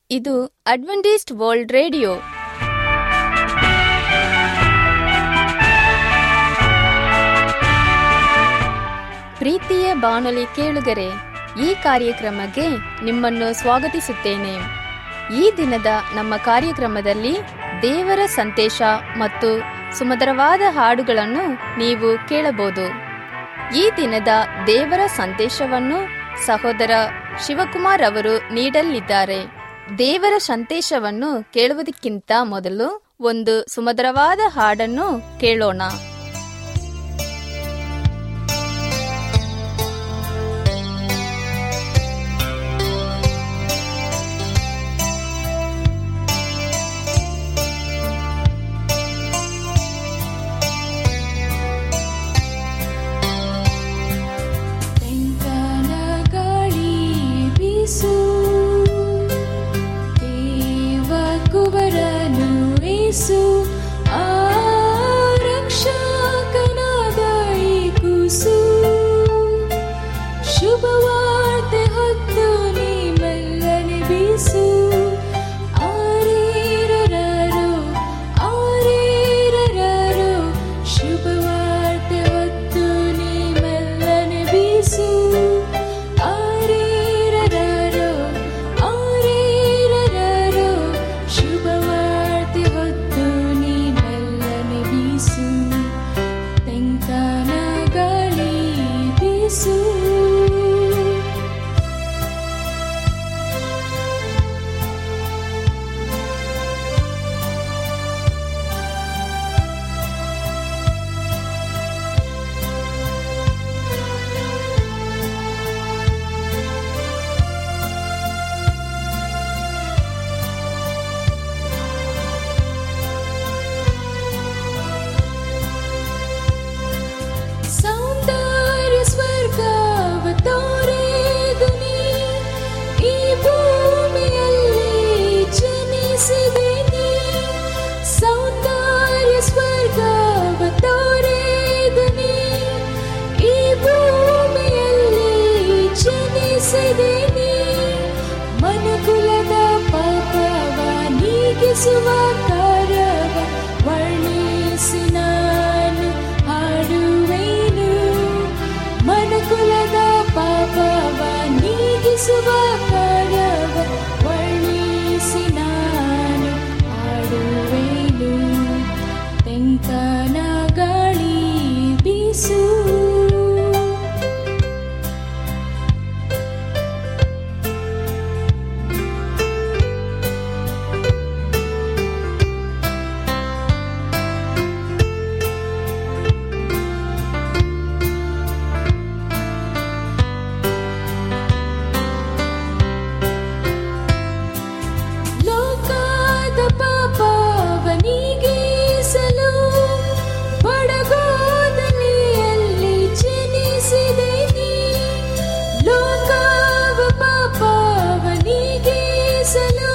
ಇದು Adventist world radio ಪ್ರೀತಿಯ ಬಾನುಲಿ ಕೇಳುಗರೆ ಈ ಕಾರ್ಯಕ್ರಮಕ್ಕೆ ನಿಮ್ಮನ್ನು ಸ್ವಾಗತಿಸುತ್ತೇನೆ ಈ ದಿನದ ನಮ್ಮ ಕಾರ್ಯಕ್ರಮದಲ್ಲಿ ದೇವರ ಸಂದೇಶ ಮತ್ತು ಸುಮಧುರವಾದ ಹಾಡುಗಳನ್ನು ನೀವು ಕೇಳಬಹುದು ಈ ದಿನದ ದೇವರ ಸಂದೇಶವನ್ನು ಸಹೋದರ ಶಿವಕುಮಾರ್ ಅವರು ನೀಡಲಿದ್ದಾರೆ ದೇವರ ಸಂದೇಶವನ್ನು ಕೇಳುವುದಕ್ಕಿಂತ ಮೊದಲು ಒಂದು ಸುಮಧುರವಾದ ಹಾಡನ್ನು ಕೇಳೋಣ ತೆಂಕನ ಗಾಳಿ ಬೀಸು ದೇವ ಕುವರನು ಏಸು ಆರಕ್ಷಕನಾದ ಈ ಕೂಸು ಶುಭವಾರ್ತೆ ಹೊತ್ತು ನೀ ಮೆಲ್ಲನೆ ಬೀಸು ಆರೇರರರು ಆರೇರರರು ಶುಭವಾರ್ತೆ ಹೊತ್ತು ನೀ ಮೆಲ್ಲನೆ ಬೀಸು ಆರೇರರರು ಆರೇರರರು ಶುಭವಾರ್ತೆ ಹೊತ್ತು ನೀ ಮೆಲ್ಲನೆ ಬೀಸು ತೆಂಕನ ಗಾಳಿ ಬೀಸು ಸೌಂದರ್ಯ ಸ್ವರ್ಗವ ತೋರೆದುನಿ ಈ ಭೂಮಿಯಲ್ಲಿ ಜನಿಸಿದೆ ನೀ ಸೌಂದರ್ಯ ಸ್ವರ್ಗವ ತೋರೆದುನಿ ಈ ಭೂಮಿಯಲ್ಲಿ ಜನಿಸಿದೆ ನೀ ಮನುಕುಲದ ಪಾಪವ ನೀಗಿಸುವ ಕಾರ್ಯವ ವರ್ಣಿಸಿ ನಾನು ಹಾಡುವೆನು ಮನುಕುಲದ ಪಾಪವ ನೀಗಿಸುವ ಕಾರ್ಯವ ವರ್ಣಿಸಿ ನಾನು ಹಾಡುವೆನು ತೆಂಕನ ಗಾಳಿ ಬೀಸು ಲೋಕದ ಪಾಪವ ನೀಗಿಸಲು ಬಡಗೋದಲಿಯಲ್ಲಿ ಜನಿಸಿದೆ ನೀ ಲೋಕವ ಪಾಪವ ನೀಗಿಸಲು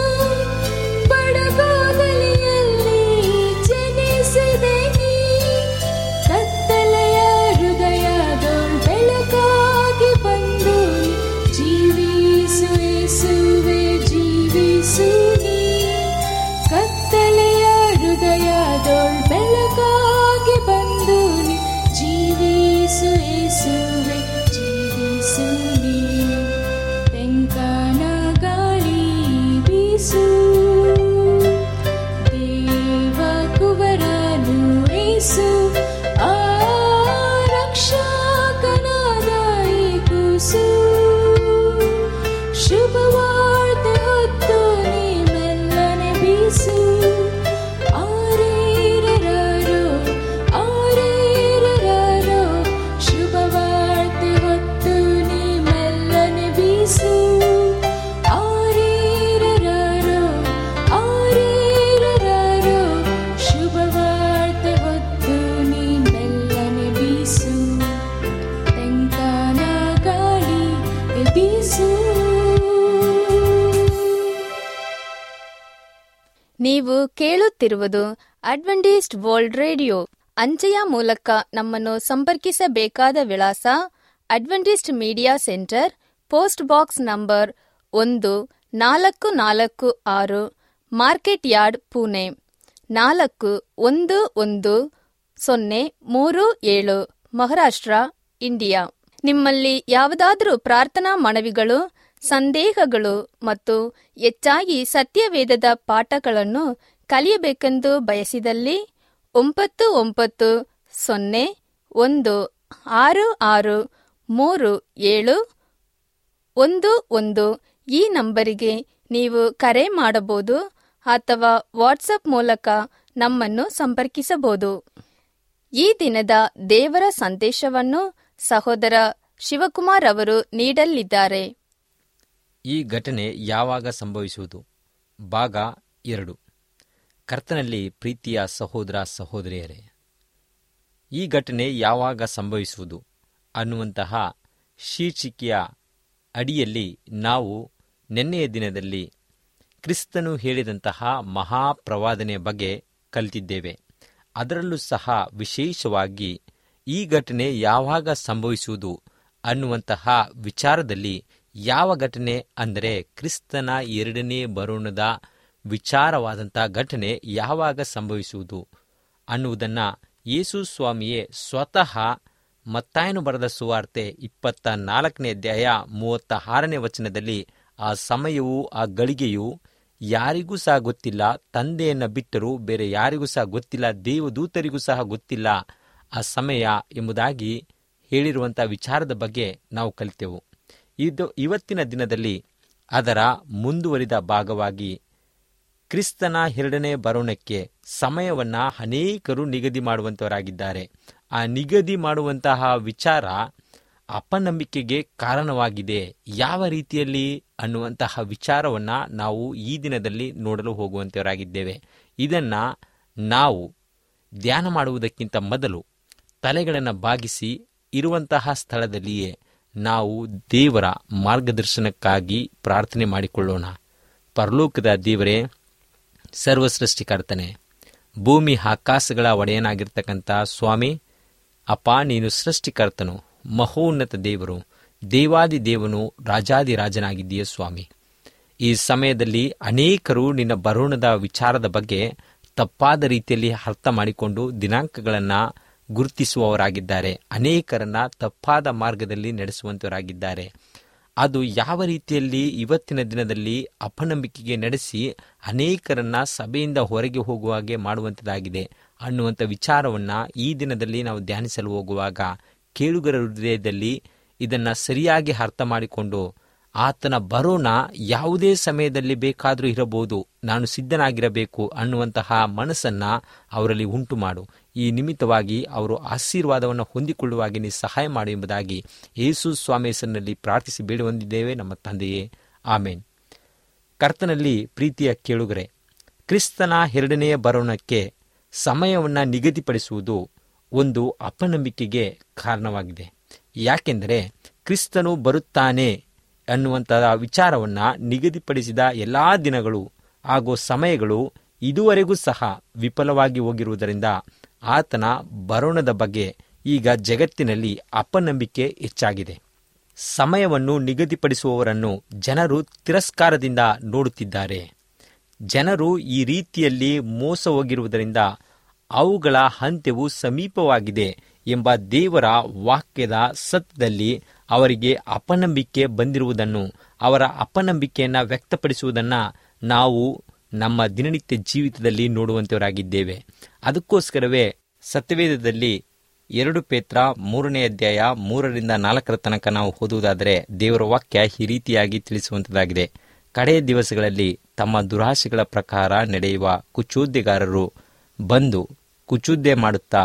ಬಡಗೋದಲಿಯಲ್ಲಿ ಜನಿಸಿದೆ ನೀ ಕತ್ತಲೆಯ ಹೃದಯದ ಬೆಳಕಾಗಿ ಬಂದು ಜೀವಿಸು ಯೇಸುವೆ ಜೀವಿಸು ನೀ ಕತ್ತಲೆಯ ಹೃದಯದೊಳ್ ಬೆಳಕಾಗಿ ಬಂದು ನೀ ಜೀವಿಸು ಯೇಸುವೆ ಜೀವಿಸು ನೀ ತೆಂಕನ ಗಾಳಿ ಬೀಸು ದೇವ ಕುವರನು ಏಸು ಆರಕ್ಷಕನಾದ ಈ ಕೂಸು ಶುಭವಾರ್ತೆ ಹೊತ್ತು ನೀ ಮೆಲ್ಲನೆ ಬೀಸು ಆರೇರರರು ಆರೇರರರು ಶುಭವಾರ್ತೆ ಹೊತ್ತು ನೀ ಮೆಲ್ಲನೆ ಬೀಸು ಆರೇರರರು ಆರೇರರರು ಶುಭವಾರ್ತೆ ಹೊತ್ತು ನೀ ಮೆಲ್ಲನೆ ಬೀಸು ತೆಂಕನ ಗಾಳಿ ಬೀಸು ನೀವು ಕೇಳುತ್ತಿರುವುದು ಅಡ್ವೆಂಟಿಸ್ಟ್ ವರ್ಲ್ಡ್ ರೇಡಿಯೋ ಅಂಚೆಯ ಮೂಲಕ ನಮ್ಮನ್ನು ಸಂಪರ್ಕಿಸಬೇಕಾದ ವಿಳಾಸ Adventist media centre post box number ಒಂದು ನಾಲ್ಕು ನಾಲ್ಕು ಆರು ಮಾರ್ಕೆಟ್ ಯಾರ್ಡ್ ಪುಣೆ ನಾಲ್ಕು ಒಂದು ಒಂದು ಸೊನ್ನೆ ಮೂರು ಏಳು ಮಹಾರಾಷ್ಟ್ರ ಇಂಡಿಯಾ ನಿಮ್ಮಲ್ಲಿ ಯಾವುದಾದರೂ ಪ್ರಾರ್ಥನಾ ಮನವಿಗಳು ಸಂದೇಹಗಳು ಮತ್ತು ಹೆಚ್ಚಾಗಿ ಸತ್ಯವೇದದ ಪಾಠಗಳನ್ನು ಕಲಿಯಬೇಕೆಂದು ಬಯಸಿದಲ್ಲಿ ಒಂಬತ್ತು ಒಂಬತ್ತು ಸೊನ್ನೆ ಒಂದು ಆರು ಆರು ಮೂರು ಏಳು ಒಂದು ಒಂದು ಈ ನಂಬರಿಗೆ ನೀವು ಕರೆ ಮಾಡಬಹುದು ಅಥವಾ ವಾಟ್ಸಪ್ ಮೂಲಕ ನಮ್ಮನ್ನು ಸಂಪರ್ಕಿಸಬಹುದು ಈ ದಿನದ ದೇವರ ಸಂದೇಶವನ್ನು ಸಹೋದರ ಶಿವಕುಮಾರ್ ಅವರು ನೀಡಲಿದ್ದಾರೆ ಈ ಘಟನೆ ಯಾವಾಗ ಸಂಭವಿಸುವುದು ಭಾಗ ಎರಡು ಕರ್ತನಲ್ಲಿ ಪ್ರೀತಿಯ ಸಹೋದರ ಸಹೋದರಿಯರೇ ಈ ಘಟನೆ ಯಾವಾಗ ಸಂಭವಿಸುವುದು ಅನ್ನುವಂತಹ ಶೀರ್ಷಿಕೆಯ ಅಡಿಯಲ್ಲಿ ನಾವು ನಿನ್ನೆಯ ದಿನದಲ್ಲಿ ಕ್ರಿಸ್ತನು ಹೇಳಿದಂತಹ ಮಹಾಪ್ರವಾದನೆಯ ಬಗ್ಗೆ ಕಲಿತಿದ್ದೇವೆ ಅದರಲ್ಲೂ ಸಹ ವಿಶೇಷವಾಗಿ ಈ ಘಟನೆ ಯಾವಾಗ ಸಂಭವಿಸುವುದು ಅನ್ನುವಂತಹ ವಿಚಾರದಲ್ಲಿ ಯಾವ ಘಟನೆ ಅಂದರೆ ಕ್ರಿಸ್ತನ ಎರಡನೇ ಬರೋಣದ ವಿಚಾರವಾದಂಥ ಘಟನೆ ಯಾವಾಗ ಸಂಭವಿಸುವುದು ಅನ್ನುವುದನ್ನು ಯೇಸು ಸ್ವಾಮಿಯೇ ಸ್ವತಃ ಮತ್ತಾಯನು ಬರೆದ ಸುವಾರ್ತೆ ಇಪ್ಪತ್ತ ನಾಲ್ಕನೇ ಅಧ್ಯಾಯ ಮೂವತ್ತ ಆರನೇ ವಚನದಲ್ಲಿ ಆ ಸಮಯವು ಆ ಗಳಿಗೆಯು ಯಾರಿಗೂ ಸಹ ಗೊತ್ತಿಲ್ಲ ತಂದೆಯನ್ನು ಬಿಟ್ಟರೂ ಬೇರೆ ಯಾರಿಗೂ ಸಹ ಗೊತ್ತಿಲ್ಲ ದೇವದೂತರಿಗೂ ಸಹ ಗೊತ್ತಿಲ್ಲ ಆ ಸಮಯ ಎಂಬುದಾಗಿ ಹೇಳಿರುವಂಥ ವಿಚಾರದ ಬಗ್ಗೆ ನಾವು ಕಲಿತೆವು ಇದು ಇವತ್ತಿನ ದಿನದಲ್ಲಿ ಅದರ ಮುಂದುವರಿದ ಭಾಗವಾಗಿ ಕ್ರಿಸ್ತನ ಎರಡನೇ ಬರೋಣಕ್ಕೆ ಸಮಯವನ್ನ ಅನೇಕರು ನಿಗದಿ ಮಾಡುವಂತವರಾಗಿದ್ದಾರೆ ಆ ನಿಗದಿ ಮಾಡುವಂತಹ ವಿಚಾರ ಅಪನಂಬಿಕೆಗೆ ಕಾರಣವಾಗಿದೆ ಯಾವ ರೀತಿಯಲ್ಲಿ ಅನ್ನುವಂತಹ ವಿಚಾರವನ್ನ ನಾವು ಈ ದಿನದಲ್ಲಿ ನೋಡಲು ಹೋಗುವಂತವರಾಗಿದ್ದೇವೆ ಇದನ್ನ ನಾವು ಧ್ಯಾನ ಮಾಡುವುದಕ್ಕಿಂತ ಮೊದಲು ತಲೆಗಳನ್ನು ಬಾಗಿಸಿ ಇರುವಂತಹ ಸ್ಥಳದಲ್ಲಿಯೇ ನಾವು ದೇವರ ಮಾರ್ಗದರ್ಶನಕ್ಕಾಗಿ ಪ್ರಾರ್ಥನೆ ಮಾಡಿಕೊಳ್ಳೋಣ ಪರಲೋಕದ ದೇವರೇ ಸರ್ವಸೃಷ್ಟಿಕರ್ತನೆ ಭೂಮಿ ಆಕಾಶಗಳ ಒಡೆಯನಾಗಿರ್ತಕ್ಕಂಥ ಸ್ವಾಮಿ ಅಪ್ಪ ನೀನು ಸೃಷ್ಟಿಕರ್ತನು ಮಹೋನ್ನತ ದೇವರು ದೇವಾದಿ ದೇವನು ರಾಜಾದಿರಾಜನಾಗಿದ್ದೀಯ ಸ್ವಾಮಿ ಈ ಸಮಯದಲ್ಲಿ ಅನೇಕರು ನಿನ್ನ ಬರೋಣದ ವಿಚಾರದ ಬಗ್ಗೆ ತಪ್ಪಾದ ರೀತಿಯಲ್ಲಿ ಅರ್ಥ ಮಾಡಿಕೊಂಡು ದಿನಾಂಕಗಳನ್ನು ಗುರುತಿಸುವವರಾಗಿದ್ದಾರೆ ಅನೇಕರನ್ನ ತಪ್ಪಾದ ಮಾರ್ಗದಲ್ಲಿ ನಡೆಸುವಂತವರಾಗಿದ್ದಾರೆ ಅದು ಯಾವ ರೀತಿಯಲ್ಲಿ ಇವತ್ತಿನ ದಿನದಲ್ಲಿ ಅಪನಂಬಿಕೆಗೆ ನಡೆಸಿ ಅನೇಕರನ್ನ ಸಭೆಯಿಂದ ಹೊರಗೆ ಹೋಗುವ ಹಾಗೆ ಮಾಡುವಂಥದ್ದಾಗಿದೆ ಅನ್ನುವಂಥ ವಿಚಾರವನ್ನ ಈ ದಿನದಲ್ಲಿ ನಾವು ಧ್ಯಾನಿಸಲು ಹೋಗುವಾಗ ಕೇಳುಗರ ಹೃದಯದಲ್ಲಿ ಇದನ್ನ ಸರಿಯಾಗಿ ಅರ್ಥ ಮಾಡಿಕೊಂಡು ಆತನ ಬರೋಣ ಯಾವುದೇ ಸಮಯದಲ್ಲಿ ಬೇಕಾದರೂ ಇರಬಹುದು ನಾನು ಸಿದ್ಧನಾಗಿರಬೇಕು ಅನ್ನುವಂತಹ ಮನಸ್ಸನ್ನ ಅವರಲ್ಲಿ ಉಂಟು ಮಾಡು ಈ ನಿಮಿತ್ತವಾಗಿ ಅವರು ಆಶೀರ್ವಾದವನ್ನು ಹೊಂದಿಕೊಳ್ಳುವಾಗೆ ನೀ ಸಹಾಯ ಮಾಡು ಎಂಬುದಾಗಿ ಯೇಸು ಸ್ವಾಮಿ ಹೆಸರಿನಲ್ಲಿ ಪ್ರಾರ್ಥಿಸಿ ಬೇಡಿ ಹೊಂದಿದ್ದೇವೆ ನಮ್ಮ ತಂದೆಯೇ ಆಮೇನ್ ಕರ್ತನಲ್ಲಿ ಪ್ರೀತಿಯ ಕೇಳುಗರೆ ಕ್ರಿಸ್ತನ ಎರಡನೆಯ ಬರೋಣಕ್ಕೆ ಸಮಯವನ್ನು ನಿಗದಿಪಡಿಸುವುದು ಒಂದು ಅಪನಂಬಿಕೆಗೆ ಕಾರಣವಾಗಿದೆ ಯಾಕೆಂದರೆ ಕ್ರಿಸ್ತನು ಬರುತ್ತಾನೆ ಅನ್ನುವಂತಹ ವಿಚಾರವನ್ನ ನಿಗದಿಪಡಿಸಿದ ಎಲ್ಲಾ ದಿನಗಳು ಹಾಗೂ ಸಮಯಗಳು ಇದುವರೆಗೂ ಸಹ ವಿಫಲವಾಗಿ ಹೋಗಿರುವುದರಿಂದ ಆತನ ಬರೋಣದ ಬಗ್ಗೆ ಈಗ ಜಗತ್ತಿನಲ್ಲಿ ಅಪನಂಬಿಕೆ ಹೆಚ್ಚಾಗಿದೆ ಸಮಯವನ್ನು ನಿಗದಿಪಡಿಸುವವರನ್ನು ಜನರು ತಿರಸ್ಕಾರದಿಂದ ನೋಡುತ್ತಿದ್ದಾರೆ ಜನರು ಈ ರೀತಿಯಲ್ಲಿ ಮೋಸ ಹೋಗಿರುವುದರಿಂದ ಅವುಗಳ ಅಂತ್ಯವು ಸಮೀಪವಾಗಿದೆ ಎಂಬ ದೇವರ ವಾಕ್ಯದ ಸತ್ಯದಲ್ಲಿ ಅವರಿಗೆ ಅಪನಂಬಿಕೆ ಬಂದಿರುವುದನ್ನು ಅವರ ಅಪನಂಬಿಕೆಯನ್ನು ವ್ಯಕ್ತಪಡಿಸುವುದನ್ನು ನಾವು ನಮ್ಮ ದಿನನಿತ್ಯ ಜೀವಿತದಲ್ಲಿ ನೋಡುವಂತವರಾಗಿದ್ದೇವೆ ಅದಕ್ಕೋಸ್ಕರವೇ ಸತ್ಯವೇದದಲ್ಲಿ ಎರಡು ಪೇತ್ರ ಮೂರನೇ ಅಧ್ಯಾಯ ಮೂರರಿಂದ ನಾಲ್ಕರ ತನಕ ನಾವು ಓದುವುದಾದರೆ ದೇವರ ವಾಕ್ಯ ಈ ರೀತಿಯಾಗಿ ತಿಳಿಸುವಂಥದ್ದಾಗಿದೆ ಕಡೆಯ ದಿವಸಗಳಲ್ಲಿ ತಮ್ಮ ದುರಾಶೆಗಳ ಪ್ರಕಾರ ನಡೆಯುವ ಕುಚೋದ್ಯಗಾರರು ಬಂದು ಕುಚುದ್ದೆ ಮಾಡುತ್ತಾ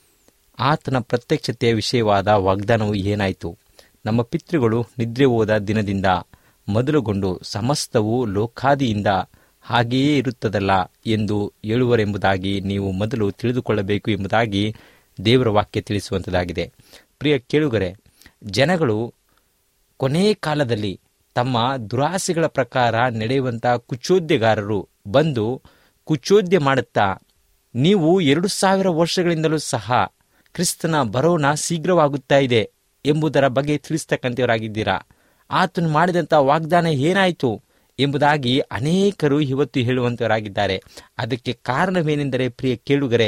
ಆತನ ಪ್ರತ್ಯಕ್ಷತೆಯ ವಿಷಯವಾದ ವಾಗ್ದಾನವು ಏನಾಯಿತು ನಮ್ಮ ಪಿತೃಗಳು ನಿದ್ರೆ ಹೋದ ದಿನದಿಂದ ಮೊದಲುಗೊಂಡು ಸಮಸ್ತವು ಲೋಕಾದಿಯಿಂದ ಹಾಗೆಯೇ ಇರುತ್ತದಲ್ಲ ಎಂದು ಹೇಳುವರೆಂಬುದಾಗಿ ನೀವು ಮೊದಲು ತಿಳಿದುಕೊಳ್ಳಬೇಕು ಎಂಬುದಾಗಿ ದೇವರ ವಾಕ್ಯ ತಿಳಿಸುವಂಥದ್ದಾಗಿದೆ ಪ್ರಿಯ ಕೇಳುಗರೆ ಜನಗಳು ಕೊನೆಯ ಕಾಲದಲ್ಲಿ ತಮ್ಮ ದುರಾಸೆಗಳ ಪ್ರಕಾರ ನಡೆಯುವಂತಹ ಕುಚೋದ್ಯಗಾರರು ಬಂದು ಕುಚೋದ್ಯ ಮಾಡುತ್ತಾ ನೀವು ಎರಡು ಸಾವಿರ ವರ್ಷಗಳಿಂದಲೂ ಸಹ ಕ್ರಿಸ್ತನ ಬರೋಣ ಶೀಘ್ರವಾಗುತ್ತಾ ಇದೆ ಎಂಬುದರ ಬಗ್ಗೆ ತಿಳಿಸ್ತಕ್ಕಂಥವರಾಗಿದ್ದೀರಾ ಆತನು ಮಾಡಿದಂಥ ವಾಗ್ದಾನ ಏನಾಯಿತು ಎಂಬುದಾಗಿ ಅನೇಕರು ಇವತ್ತು ಹೇಳುವಂತವರಾಗಿದ್ದಾರೆ ಅದಕ್ಕೆ ಕಾರಣವೇನೆಂದರೆ ಪ್ರಿಯ ಕೇಳುಗರೆ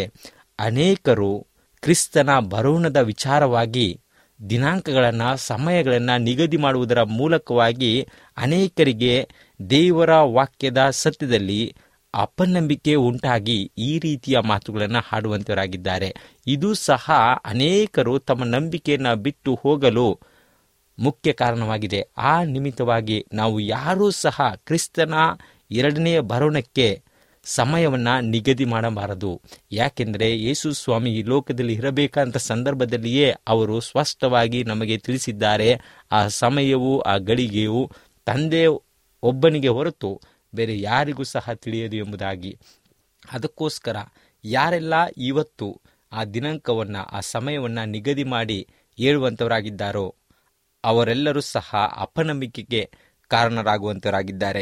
ಅನೇಕರು ಕ್ರಿಸ್ತನ ಬರೋಣದ ವಿಚಾರವಾಗಿ ದಿನಾಂಕಗಳನ್ನು ಸಮಯಗಳನ್ನು ನಿಗದಿ ಮಾಡುವುದರ ಮೂಲಕವಾಗಿ ಅನೇಕರಿಗೆ ದೇವರ ವಾಕ್ಯದ ಸತ್ಯದಲ್ಲಿ ಅಪನಂಬಿಕೆ ಉಂಟಾಗಿ ಈ ರೀತಿಯ ಮಾತುಗಳನ್ನು ಹಾಡುವಂತವರಾಗಿದ್ದಾರೆ ಇದು ಸಹ ಅನೇಕರು ತಮ್ಮ ನಂಬಿಕೆಯನ್ನು ಬಿಟ್ಟು ಹೋಗಲು ಮುಖ್ಯ ಕಾರಣವಾಗಿದೆ ಆ ನಿಮಿತ್ತವಾಗಿ ನಾವು ಯಾರೂ ಸಹ ಕ್ರಿಸ್ತನ ಎರಡನೆಯ ಬರೋಣಕ್ಕೆ ಸಮಯವನ್ನು ನಿಗದಿ ಮಾಡಬಾರದು ಯಾಕೆಂದರೆ ಯೇಸು ಸ್ವಾಮಿ ಈ ಲೋಕದಲ್ಲಿ ಇರಬೇಕಂತ ಸಂದರ್ಭದಲ್ಲಿಯೇ ಅವರು ಸ್ಪಷ್ಟವಾಗಿ ನಮಗೆ ತಿಳಿಸಿದ್ದಾರೆ ಆ ಸಮಯವು ಆ ಗಳಿಗೆಯು ತಂದೆ ಒಬ್ಬನಿಗೆ ಹೊರತು ಬೇರೆ ಯಾರಿಗೂ ಸಹ ತಿಳಿಯದು ಎಂಬುದಾಗಿ ಅದಕ್ಕೋಸ್ಕರ ಯಾರೆಲ್ಲ ಇವತ್ತು ಆ ದಿನಾಂಕವನ್ನು ಆ ಸಮಯವನ್ನು ನಿಗದಿ ಮಾಡಿ ಹೇಳುವಂಥವರಾಗಿದ್ದಾರೋ ಅವರೆಲ್ಲರೂ ಸಹ ಅಪನಂಬಿಕೆಗೆ ಕಾರಣರಾಗುವಂಥವರಾಗಿದ್ದಾರೆ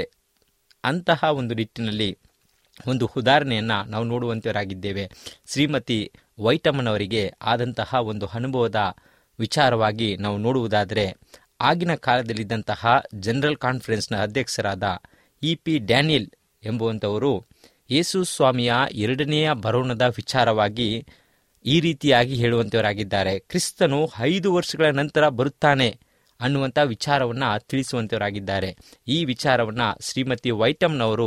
ಅಂತಹ ಒಂದು ನಿಟ್ಟಿನಲ್ಲಿ ಒಂದು ಉದಾಹರಣೆಯನ್ನು ನಾವು ನೋಡುವಂಥವರಾಗಿದ್ದೇವೆ ಶ್ರೀಮತಿ ವೈಟಮ್ಮನವರಿಗೆ ಆದಂತಹ ಒಂದು ಅನುಭವದ ವಿಚಾರವಾಗಿ ನಾವು ನೋಡುವುದಾದರೆ ಆಗಿನ ಕಾಲದಲ್ಲಿದ್ದಂತಹ ಜನರಲ್ ಕಾನ್ಫರೆನ್ಸ್ನ ಅಧ್ಯಕ್ಷರಾದ ಇ ಪಿ ಡ್ಯಾನಿಯಲ್ ಎಂಬುವಂಥವರು ಯೇಸು ಸ್ವಾಮಿಯ ಎರಡನೆಯ ಬರೋಣದ ವಿಚಾರವಾಗಿ ಈ ರೀತಿಯಾಗಿ ಹೇಳುವಂಥವರಾಗಿದ್ದಾರೆ ಕ್ರಿಸ್ತನು ಐದು ವರ್ಷಗಳ ನಂತರ ಬರುತ್ತಾನೆ ಅನ್ನುವಂಥ ವಿಚಾರವನ್ನು ತಿಳಿಸುವಂಥವರಾಗಿದ್ದಾರೆ ಈ ವಿಚಾರವನ್ನು ಶ್ರೀಮತಿ ವೈಟಮ್ನವರು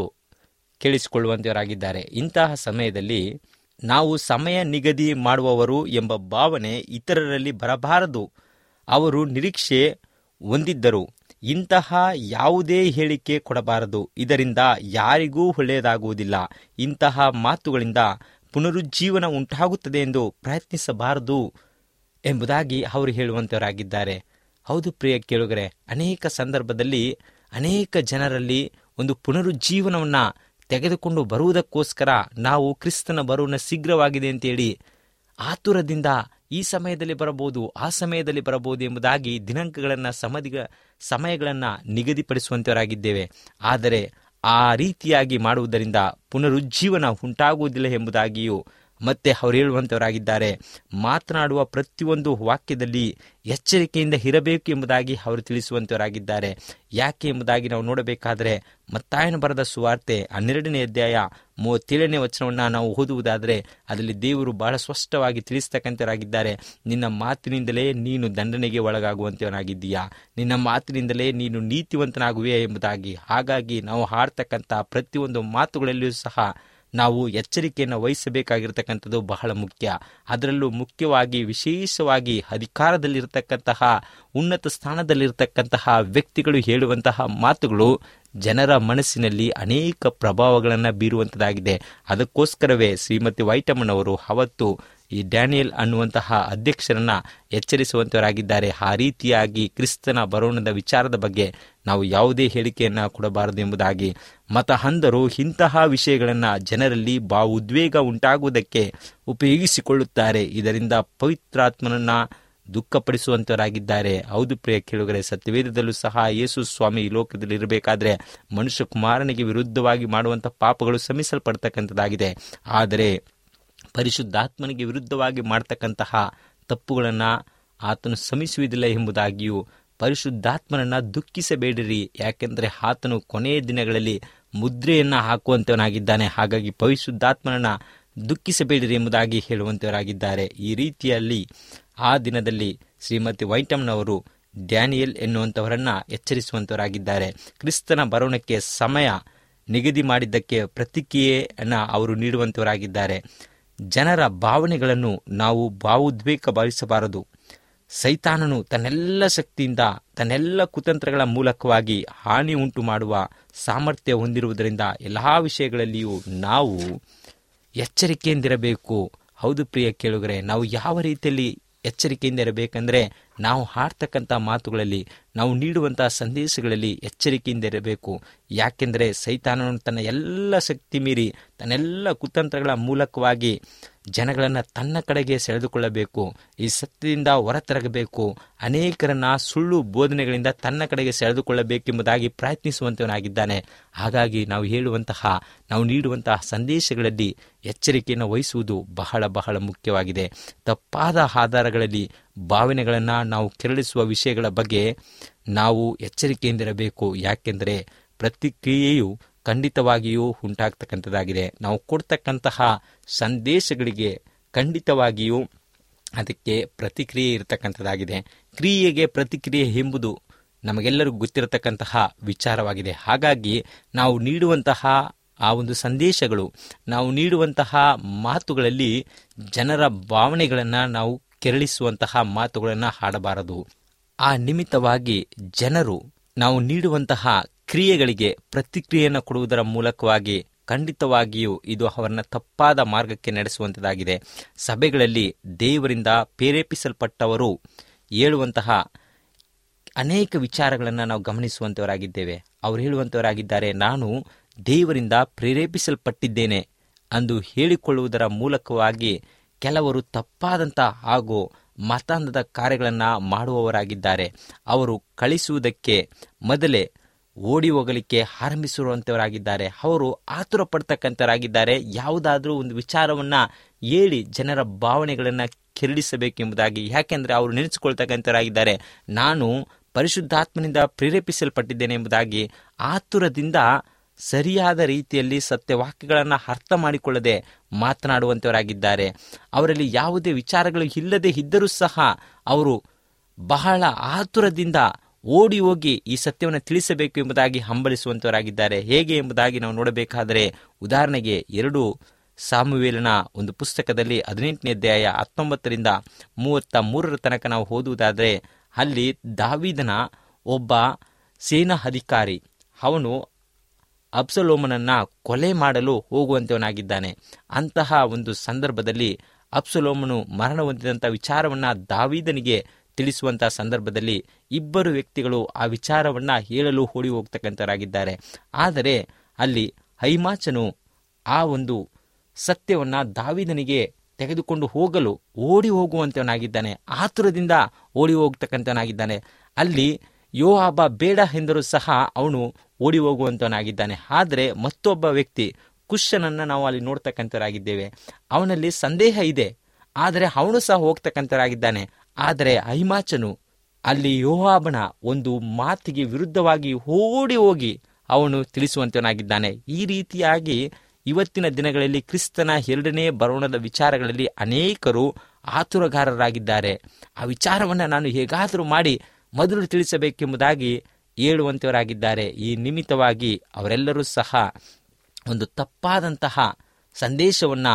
ಕೇಳಿಸಿಕೊಳ್ಳುವಂಥವರಾಗಿದ್ದಾರೆ ಇಂತಹ ಸಮಯದಲ್ಲಿ ನಾವು ಸಮಯ ನಿಗದಿ ಮಾಡುವವರು ಎಂಬ ಭಾವನೆ ಇತರರಲ್ಲಿ ಬರಬಾರದು ಅವರು ನಿರೀಕ್ಷೆ ಹೊಂದಿದ್ದರು ಇಂತಹ ಯಾವುದೇ ಹೇಳಿಕೆ ಕೊಡಬಾರದು ಇದರಿಂದ ಯಾರಿಗೂ ಒಳ್ಳೆಯದಾಗುವುದಿಲ್ಲ ಇಂತಹ ಮಾತುಗಳಿಂದ ಪುನರುಜ್ಜೀವನ ಉಂಟಾಗುತ್ತದೆ ಎಂದು ಪ್ರಯತ್ನಿಸಬಾರದು ಎಂಬುದಾಗಿ ಅವರು ಹೇಳುವಂತವರಾಗಿದ್ದಾರೆ ಹೌದು ಪ್ರಿಯ ಕೇಳುಗರೆ ಅನೇಕ ಸಂದರ್ಭದಲ್ಲಿ ಅನೇಕ ಜನರಲ್ಲಿ ಒಂದು ಪುನರುಜ್ಜೀವನವನ್ನು ತೆಗೆದುಕೊಂಡು ಬರುವುದಕ್ಕೋಸ್ಕರ ನಾವು ಕ್ರಿಸ್ತನ ಬರುವನ ಶೀಘ್ರವಾಗಿದೆ ಅಂತೇಳಿ ಆತುರದಿಂದ ಈ ಸಮಯದಲ್ಲಿ ಬರಬಹುದು ಆ ಸಮಯದಲ್ಲಿ ಬರಬಹುದು ಎಂಬುದಾಗಿ ದಿನಾಂಕಗಳನ್ನು ಸಮದಿಗ ಸಮಯಗಳನ್ನು ನಿಗದಿಪಡಿಸುವಂತವರಾಗಿದ್ದೇವೆ ಆದರೆ ಆ ರೀತಿಯಾಗಿ ಮಾಡುವುದರಿಂದ ಪುನರುಜ್ಜೀವನ ಉಂಟಾಗುವುದಿಲ್ಲ ಎಂಬುದಾಗಿಯೂ ಮತ್ತೆ ಅವರು ಹೇಳುವಂತವರಾಗಿದ್ದಾರೆ ಮಾತನಾಡುವ ಪ್ರತಿಯೊಂದು ವಾಕ್ಯದಲ್ಲಿ ಎಚ್ಚರಿಕೆಯಿಂದ ಇರಬೇಕು ಎಂಬುದಾಗಿ ಅವರು ತಿಳಿಸುವಂತವರಾಗಿದ್ದಾರೆ ಯಾಕೆ ಎಂಬುದಾಗಿ ನಾವು ನೋಡಬೇಕಾದರೆ ಮತ್ತಾಯನ ಬರೆದ ಸುವಾರ್ತೆ ಹನ್ನೆರಡನೇ ಅಧ್ಯಾಯ ಮೂವತ್ತೇಳನೇ ವಚನವನ್ನು ನಾವು ಓದುವುದಾದರೆ ಅದರಲ್ಲಿ ದೇವರು ಬಹಳ ಸ್ಪಷ್ಟವಾಗಿ ತಿಳಿಸ್ತಕ್ಕಂಥವರಾಗಿದ್ದಾರೆ ನಿನ್ನ ಮಾತಿನಿಂದಲೇ ನೀನು ದಂಡನೆಗೆ ಒಳಗಾಗುವಂತವನಾಗಿದ್ದೀಯಾ ನಿನ್ನ ಮಾತಿನಿಂದಲೇ ನೀನು ನೀತಿವಂತನಾಗುವೆ ಎಂಬುದಾಗಿ ಹಾಗಾಗಿ ನಾವು ಹಾಡ್ತಕ್ಕಂಥ ಪ್ರತಿಯೊಂದು ಮಾತುಗಳಲ್ಲಿಯೂ ಸಹ ನಾವು ಎಚ್ಚರಿಕೆಯನ್ನು ವಹಿಸಬೇಕಾಗಿರ್ತಕ್ಕಂಥದ್ದು ಬಹಳ ಮುಖ್ಯ ಅದರಲ್ಲೂ ಮುಖ್ಯವಾಗಿ ವಿಶೇಷವಾಗಿ ಅಧಿಕಾರದಲ್ಲಿರ್ತಕ್ಕಂತಹ ಉನ್ನತ ಸ್ಥಾನದಲ್ಲಿರ್ತಕ್ಕಂತಹ ವ್ಯಕ್ತಿಗಳು ಹೇಳುವಂತಹ ಮಾತುಗಳು ಜನರ ಮನಸ್ಸಿನಲ್ಲಿ ಅನೇಕ ಪ್ರಭಾವಗಳನ್ನು ಬೀರುವಂಥದ್ದಾಗಿದೆ ಅದಕ್ಕೋಸ್ಕರವೇ ಶ್ರೀಮತಿ ವೈಟಮ್ಮನವರು ಅವತ್ತು ಈ ಡ್ಯಾನಿಯಲ್ ಅನ್ನುವಂತಹ ಅಧ್ಯಕ್ಷರನ್ನ ಎಚ್ಚರಿಸುವಂತವರಾಗಿದ್ದಾರೆ ಆ ರೀತಿಯಾಗಿ ಕ್ರಿಸ್ತನ ಬರೋಣದ ವಿಚಾರದ ಬಗ್ಗೆ ನಾವು ಯಾವುದೇ ಹೇಳಿಕೆಯನ್ನು ಕೊಡಬಾರದು ಎಂಬುದಾಗಿ ಮತ ಹಂದರು ಇಂತಹ ವಿಷಯಗಳನ್ನು ಜನರಲ್ಲಿ ಬಾ ಉದ್ವೇಗ ಉಂಟಾಗುವುದಕ್ಕೆ ಉಪಯೋಗಿಸಿಕೊಳ್ಳುತ್ತಾರೆ ಇದರಿಂದ ಪವಿತ್ರಾತ್ಮನನ್ನ ದುಃಖಪಡಿಸುವಂತವರಾಗಿದ್ದಾರೆ ಹೌದು ಪ್ರಿಯ ಕೇಳುಗರೆ ಸತ್ಯವೇದದಲ್ಲೂ ಸಹ ಯೇಸು ಸ್ವಾಮಿ ಈ ಲೋಕದಲ್ಲಿ ಇರಬೇಕಾದ್ರೆ ಮನುಷ್ಯ ಕುಮಾರನಿಗೆ ವಿರುದ್ಧವಾಗಿ ಮಾಡುವಂಥ ಪಾಪಗಳು ಶ್ರಮಿಸಲ್ಪಡ್ತಕ್ಕಂಥದ್ದಾಗಿದೆ ಆದರೆ ಪರಿಶುದ್ಧಾತ್ಮನಿಗೆ ವಿರುದ್ಧವಾಗಿ ಮಾಡ್ತಕ್ಕಂತಹ ತಪ್ಪುಗಳನ್ನು ಆತನು ಶ್ರಮಿಸುವುದಿಲ್ಲ ಎಂಬುದಾಗಿಯೂ ಪರಿಶುದ್ಧಾತ್ಮನನ್ನ ದುಃಖಿಸಬೇಡಿರಿ ಯಾಕೆಂದರೆ ಆತನು ಕೊನೆಯ ದಿನಗಳಲ್ಲಿ ಮುದ್ರೆಯನ್ನು ಹಾಕುವಂತವನಾಗಿದ್ದಾನೆ ಹಾಗಾಗಿ ಪರಿಶುದ್ಧಾತ್ಮನನ್ನ ದುಃಖಿಸಬೇಡಿರಿ ಎಂಬುದಾಗಿ ಹೇಳುವಂತವರಾಗಿದ್ದಾರೆ ಈ ರೀತಿಯಲ್ಲಿ ಆ ದಿನದಲ್ಲಿ ಶ್ರೀಮತಿ ವೈಟಮ್ನವರು ಡ್ಯಾನಿಯಲ್ ಎನ್ನುವಂಥವರನ್ನ ಎಚ್ಚರಿಸುವಂತವರಾಗಿದ್ದಾರೆ ಕ್ರಿಸ್ತನ ಬರೋಣಕ್ಕೆ ಸಮಯ ನಿಗದಿ ಮಾಡಿದ್ದಕ್ಕೆ ಪ್ರತಿಕ್ರಿಯೆಯನ್ನು ಅವರು ನೀಡುವಂತವರಾಗಿದ್ದಾರೆ ಜನರ ಭಾವನೆಗಳನ್ನು ನಾವು ಭಾವೋದ್ವೇಗ ಭಾವಿಸಬಾರದು ಸೈತಾನನು ತನ್ನೆಲ್ಲ ಶಕ್ತಿಯಿಂದ ತನ್ನೆಲ್ಲ ಕುತಂತ್ರಗಳ ಮೂಲಕವಾಗಿ ಹಾನಿ ಉಂಟು ಮಾಡುವ ಸಾಮರ್ಥ್ಯ ಹೊಂದಿರುವುದರಿಂದ ಎಲ್ಲ ವಿಷಯಗಳಲ್ಲಿಯೂ ನಾವು ಎಚ್ಚರಿಕೆಯಿಂದಿರಬೇಕು ಹೌದು ಪ್ರಿಯ ಕೇಳುಗರೆ ನಾವು ಯಾವ ರೀತಿಯಲ್ಲಿ ಎಚ್ಚರಿಕೆಯಿಂದ ಇರಬೇಕಂದ್ರೆ ನಾವು ಹಾಡ್ತಕ್ಕಂಥ ಮಾತುಗಳಲ್ಲಿ ನಾವು ನೀಡುವಂಥ ಸಂದೇಶಗಳಲ್ಲಿ ಎಚ್ಚರಿಕೆಯಿಂದ ಇರಬೇಕು ಯಾಕೆಂದರೆ ಸೈತಾನನು ತನ್ನ ಎಲ್ಲ ಶಕ್ತಿ ಮೀರಿ ತನ್ನೆಲ್ಲ ಕುತಂತ್ರಗಳ ಮೂಲಕವಾಗಿ ಜನಗಳನ್ನು ತನ್ನ ಕಡೆಗೆ ಸೆಳೆದುಕೊಳ್ಳಬೇಕು ಈ ಸತ್ಯದಿಂದ ಹೊರತರಗಬೇಕು ಅನೇಕರನ್ನ ಸುಳ್ಳು ಬೋಧನೆಗಳಿಂದ ತನ್ನ ಕಡೆಗೆ ಸೆಳೆದುಕೊಳ್ಳಬೇಕೆಂಬುದಾಗಿ ಪ್ರಯತ್ನಿಸುವಂತವನಾಗಿದ್ದಾನೆ ಹಾಗಾಗಿ ನಾವು ಹೇಳುವಂತಹ ನಾವು ನೀಡುವಂತಹ ಸಂದೇಶಗಳಲ್ಲಿ ಎಚ್ಚರಿಕೆಯನ್ನು ವಹಿಸುವುದು ಬಹಳ ಬಹಳ ಮುಖ್ಯವಾಗಿದೆ ತಪ್ಪಾದ ಆಧಾರಗಳಲ್ಲಿ ಭಾವನೆಗಳನ್ನು ನಾವು ಕೆರಳಿಸುವ ವಿಷಯಗಳ ಬಗ್ಗೆ ನಾವು ಎಚ್ಚರಿಕೆಯಿಂದಿರಬೇಕು ಯಾಕೆಂದರೆ ಪ್ರತಿಕ್ರಿಯೆಯು ಖಂಡಿತವಾಗಿಯೂ ಉಂಟಾಗ್ತಕ್ಕಂಥದ್ದಾಗಿದೆ ನಾವು ಕೊಡ್ತಕ್ಕಂತಹ ಸಂದೇಶಗಳಿಗೆ ಖಂಡಿತವಾಗಿಯೂ ಅದಕ್ಕೆ ಪ್ರತಿಕ್ರಿಯೆ ಇರತಕ್ಕಂಥದ್ದಾಗಿದೆ ಕ್ರಿಯೆಗೆ ಪ್ರತಿಕ್ರಿಯೆ ಎಂಬುದು ನಮಗೆಲ್ಲರಿಗೂ ಗೊತ್ತಿರತಕ್ಕಂತಹ ವಿಚಾರವಾಗಿದೆ ಹಾಗಾಗಿ ನಾವು ನೀಡುವಂತಹ ಆ ಒಂದು ಸಂದೇಶಗಳು ನಾವು ನೀಡುವಂತಹ ಮಾತುಗಳಲ್ಲಿ ಜನರ ಭಾವನೆಗಳನ್ನು ನಾವು ಕೆರಳಿಸುವಂತಹ ಮಾತುಗಳನ್ನು ಹಾಡಬಾರದು ಆ ನಿಮಿತ್ತವಾಗಿ ಜನರು ನಾವು ನೀಡುವಂತಹ ಕ್ರಿಯೆಗಳಿಗೆ ಪ್ರತಿಕ್ರಿಯೆಯನ್ನು ಕೊಡುವುದರ ಮೂಲಕವಾಗಿ ಖಂಡಿತವಾಗಿಯೂ ಇದು ಅವರನ್ನ ತಪ್ಪಾದ ಮಾರ್ಗಕ್ಕೆ ನಡೆಸುವಂಥದ್ದಾಗಿದೆ ಸಭೆಗಳಲ್ಲಿ ದೇವರಿಂದ ಪ್ರೇರೇಪಿಸಲ್ಪಟ್ಟವರು ಹೇಳುವಂತಹ ಅನೇಕ ವಿಚಾರಗಳನ್ನು ನಾವು ಗಮನಿಸುವಂಥವರಾಗಿದ್ದೇವೆ ಅವರು ಹೇಳುವಂಥವರಾಗಿದ್ದಾರೆ ನಾನು ದೇವರಿಂದ ಪ್ರೇರೇಪಿಸಲ್ಪಟ್ಟಿದ್ದೇನೆ ಅಂದು ಹೇಳಿಕೊಳ್ಳುವುದರ ಮೂಲಕವಾಗಿ ಕೆಲವರು ತಪ್ಪಾದಂಥ ಹಾಗೂ ಮತಾಂಧದ ಕಾರ್ಯಗಳನ್ನು ಮಾಡುವವರಾಗಿದ್ದಾರೆ ಅವರು ಕಳಿಸುವುದಕ್ಕೆ ಮೊದಲೇ ಓಡಿ ಹೋಗಲಿಕ್ಕೆ ಆರಂಭಿಸಿರುವಂಥವರಾಗಿದ್ದಾರೆ ಅವರು ಆತುರ ಪಡ್ತಕ್ಕಂಥವರಾಗಿದ್ದಾರೆ ಯಾವುದಾದ್ರೂ ಒಂದು ವಿಚಾರವನ್ನ ಹೇಳಿ ಜನರ ಭಾವನೆಗಳನ್ನು ಕೆರಳಿಸಬೇಕೆಂಬುದಾಗಿ ಯಾಕೆಂದರೆ ಅವರು ನೆನೆಸಿಕೊಳ್ತಕ್ಕಂಥವರಾಗಿದ್ದಾರೆ ನಾನು ಪರಿಶುದ್ಧಾತ್ಮನಿಂದ ಪ್ರೇರೇಪಿಸಲ್ಪಟ್ಟಿದ್ದೇನೆ ಎಂಬುದಾಗಿ ಆತುರದಿಂದ ಸರಿಯಾದ ರೀತಿಯಲ್ಲಿ ಸತ್ಯವಾಕ್ಯಗಳನ್ನು ಅರ್ಥ ಮಾಡಿಕೊಳ್ಳದೆ ಮಾತನಾಡುವಂಥವರಾಗಿದ್ದಾರೆ ಅವರಲ್ಲಿ ಯಾವುದೇ ವಿಚಾರಗಳು ಇಲ್ಲದೆ ಇದ್ದರೂ ಸಹ ಅವರು ಬಹಳ ಆತುರದಿಂದ ಓಡಿ ಹೋಗಿ ಈ ಸತ್ಯವನ್ನು ತಿಳಿಸಬೇಕು ಎಂಬುದಾಗಿ ಹಂಬಲಿಸುವಂತವರಾಗಿದ್ದಾರೆ ಹೇಗೆ ಎಂಬುದಾಗಿ ನಾವು ನೋಡಬೇಕಾದರೆ ಉದಾಹರಣೆಗೆ ಎರಡು ಸಾಮುವೇಲನ ಒಂದು ಪುಸ್ತಕದಲ್ಲಿ ಹದಿನೆಂಟನೇ ಅಧ್ಯಾಯ ಹತ್ತೊಂಬತ್ತರಿಂದ ಮೂವತ್ತ ಮೂರರ ತನಕ ನಾವು ಓದುವುದಾದರೆ ಅಲ್ಲಿ ದಾವಿದನ ಒಬ್ಬ ಸೇನಾ ಅಧಿಕಾರಿ ಅವನು ಅಬ್ಸಲೋಮನನ್ನ ಕೊಲೆ ಮಾಡಲು ಹೋಗುವಂತವನಾಗಿದ್ದಾನೆ ಅಂತಹ ಒಂದು ಸಂದರ್ಭದಲ್ಲಿ ಅಬ್ಸಲೋಮನು ಮರಣ ಹೊಂದಿದಂಥ ವಿಚಾರವನ್ನ ದಾವಿದನಿಗೆ ತಿಳಿಸುವಂತಹ ಸಂದರ್ಭದಲ್ಲಿ ಇಬ್ಬರು ವ್ಯಕ್ತಿಗಳು ಆ ವಿಚಾರವನ್ನ ಹೇಳಲು ಓಡಿ ಹೋಗ್ತಕ್ಕಂಥವರಾಗಿದ್ದಾರೆ ಆದರೆ ಅಲ್ಲಿ ಹೈಮಾಚನು ಆ ಒಂದು ಸತ್ಯವನ್ನ ದಾವಿದನಿಗೆ ತೆಗೆದುಕೊಂಡು ಹೋಗಲು ಓಡಿ ಹೋಗುವಂತವನಾಗಿದ್ದಾನೆ ಆತುರದಿಂದ ಓಡಿ ಹೋಗ್ತಕ್ಕಂಥವನಾಗಿದ್ದಾನೆ ಅಲ್ಲಿ ಯೋಹಾಬ ಬೇಡ ಎಂದರೂ ಸಹ ಅವನು ಓಡಿ ಹೋಗುವಂತವನಾಗಿದ್ದಾನೆ ಆದರೆ ಮತ್ತೊಬ್ಬ ವ್ಯಕ್ತಿ ಕುಶನನ್ನ ನಾವು ಅಲ್ಲಿ ನೋಡ್ತಕ್ಕಂಥವರಾಗಿದ್ದೇವೆ ಅವನಲ್ಲಿ ಸಂದೇಹ ಇದೆ ಆದರೆ ಅವನು ಸಹ ಹೋಗ್ತಕ್ಕಂಥವರಾಗಿದ್ದಾನೆ ಆದರೆ ಐಮಾಚನು ಅಲ್ಲಿ ಯೋಹಾಬನ ಒಂದು ಮಾತಿಗೆ ವಿರುದ್ಧವಾಗಿ ಓಡಿ ಹೋಗಿ ಅವನು ತಿಳಿಸುವಂತವನಾಗಿದ್ದಾನೆ ಈ ರೀತಿಯಾಗಿ ಇವತ್ತಿನ ದಿನಗಳಲ್ಲಿ ಕ್ರಿಸ್ತನ ಎರಡನೇ ಬರೋಣದ ವಿಚಾರಗಳಲ್ಲಿ ಅನೇಕರು ಆತುರಗಾರರಾಗಿದ್ದಾರೆ ಆ ವಿಚಾರವನ್ನು ನಾನು ಹೇಗಾದರೂ ಮಾಡಿ ಮೊದಲು ತಿಳಿಸಬೇಕೆಂಬುದಾಗಿ ಹೇಳುವಂತವರಾಗಿದ್ದಾರೆ ಈ ನಿಮಿತ್ತವಾಗಿ ಅವರೆಲ್ಲರೂ ಸಹ ಒಂದು ತಪ್ಪಾದಂತಹ ಸಂದೇಶವನ್ನ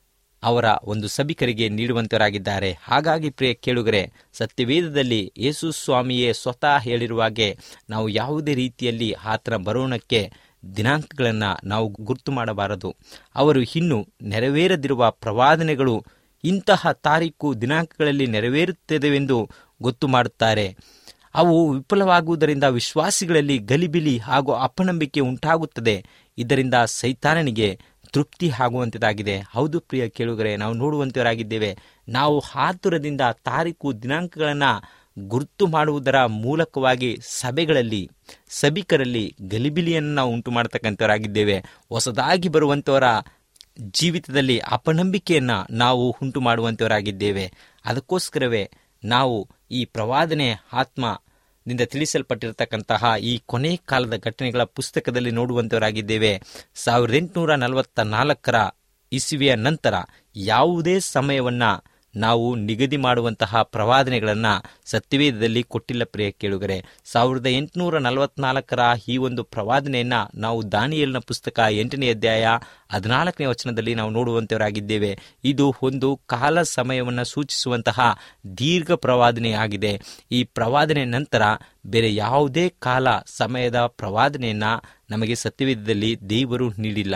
ಅವರ ಒಂದು ಸಭಿಕರಿಗೆ ನೀಡುವಂತವರಾಗಿದ್ದಾರೆ ಹಾಗಾಗಿ ಪ್ರಿಯ ಕೇಳುಗರೆ ಸತ್ಯವೇದದಲ್ಲಿ ಯೇಸು ಸ್ವಾಮಿಯೇ ಸ್ವತಃ ಹೇಳಿರುವಾಗೆ ನಾವು ಯಾವುದೇ ರೀತಿಯಲ್ಲಿ ಆತನ ಬರೋಣಕ್ಕೆ ದಿನಾಂಕಗಳನ್ನು ನಾವು ಗುರ್ತು ಮಾಡಬಾರದು ಅವರು ಇನ್ನು ನೆರವೇರದಿರುವ ಪ್ರವಾದನೆಗಳು ಇಂತಹ ತಾರೀಕು ದಿನಾಂಕಗಳಲ್ಲಿ ನೆರವೇರುತ್ತದೆವೆಂದು ಗೊತ್ತು ಮಾಡುತ್ತಾರೆ ಅವು ವಿಫಲವಾಗುವುದರಿಂದ ವಿಶ್ವಾಸಿಗಳಲ್ಲಿ ಗಲಿಬಿಲಿ ಹಾಗೂ ಅಪನಂಬಿಕೆ ಉಂಟಾಗುತ್ತದೆ ಇದರಿಂದ ಸೈತಾನನಿಗೆ ತೃಪ್ತಿ ಆಗುವಂಥದ್ದಾಗಿದೆ ಹೌದು ಪ್ರಿಯ ಕೇಳುಗರೆ ನಾವು ನೋಡುವಂತವರಾಗಿದ್ದೇವೆ ನಾವು ಆತುರದಿಂದ ತಾರೀಕು ದಿನಾಂಕಗಳನ್ನು ಗುರುತು ಮಾಡುವುದರ ಮೂಲಕವಾಗಿ ಸಭೆಗಳಲ್ಲಿ ಸಭಿಕರಲ್ಲಿ ಗಲಿಬಿಲಿಯನ್ನು ನಾವು ಉಂಟು ಮಾಡತಕ್ಕಂಥವರಾಗಿದ್ದೇವೆ ಹೊಸದಾಗಿ ಬರುವಂಥವರ ಜೀವಿತದಲ್ಲಿ ಅಪನಂಬಿಕೆಯನ್ನು ನಾವು ಉಂಟು ಮಾಡುವಂಥವರಾಗಿದ್ದೇವೆ ಅದಕ್ಕೋಸ್ಕರವೇ ನಾವು ಈ ಪ್ರವಾದನೆ ಆತ್ಮದಿಂದ ತಿಳಿಸಲ್ಪಟ್ಟಿರತಕ್ಕಂತಹ ಈ ಕೊನೆ ಕಾಲದ ಘಟನೆಗಳ ಪುಸ್ತಕದಲ್ಲಿ ನೋಡುವಂತವರಾಗಿದ್ದೇವೆ ಸಾವಿರದ ಎಂಟುನೂರ ನಲವತ್ತ ನಾಲ್ಕರ ಇಸುವಿಯ ನಂತರ ಯಾವುದೇ ಸಮಯವನ್ನ ನಾವು ನಿಗದಿ ಮಾಡುವಂತಹ ಪ್ರವಾದನೆಗಳನ್ನು ಸತ್ಯವೇದದಲ್ಲಿ ಕೊಟ್ಟಿಲ್ಲ ಪ್ರಿಯ ಕೇಳುಗರೆ ಸಾವಿರದ ಎಂಟುನೂರ ನಲವತ್ನಾಲ್ಕರ ಈ ಒಂದು ಪ್ರವಾದನೆಯನ್ನ ನಾವು ದಾನಿಯಲ್ನ ಪುಸ್ತಕ ಎಂಟನೇ ಅಧ್ಯಾಯ ಹದಿನಾಲ್ಕನೇ ವಚನದಲ್ಲಿ ನಾವು ನೋಡುವಂತವರಾಗಿದ್ದೇವೆ ಇದು ಒಂದು ಕಾಲ ಸಮಯವನ್ನು ಸೂಚಿಸುವಂತಹ ದೀರ್ಘ ಪ್ರವಾದನೆಯಾಗಿದೆ ಈ ಪ್ರವಾದನೆ ನಂತರ ಬೇರೆ ಯಾವುದೇ ಕಾಲ ಸಮಯದ ಪ್ರವಾದನೆಯನ್ನ ನಮಗೆ ಸತ್ಯವೇದದಲ್ಲಿ ದೇವರು ನೀಡಿಲ್ಲ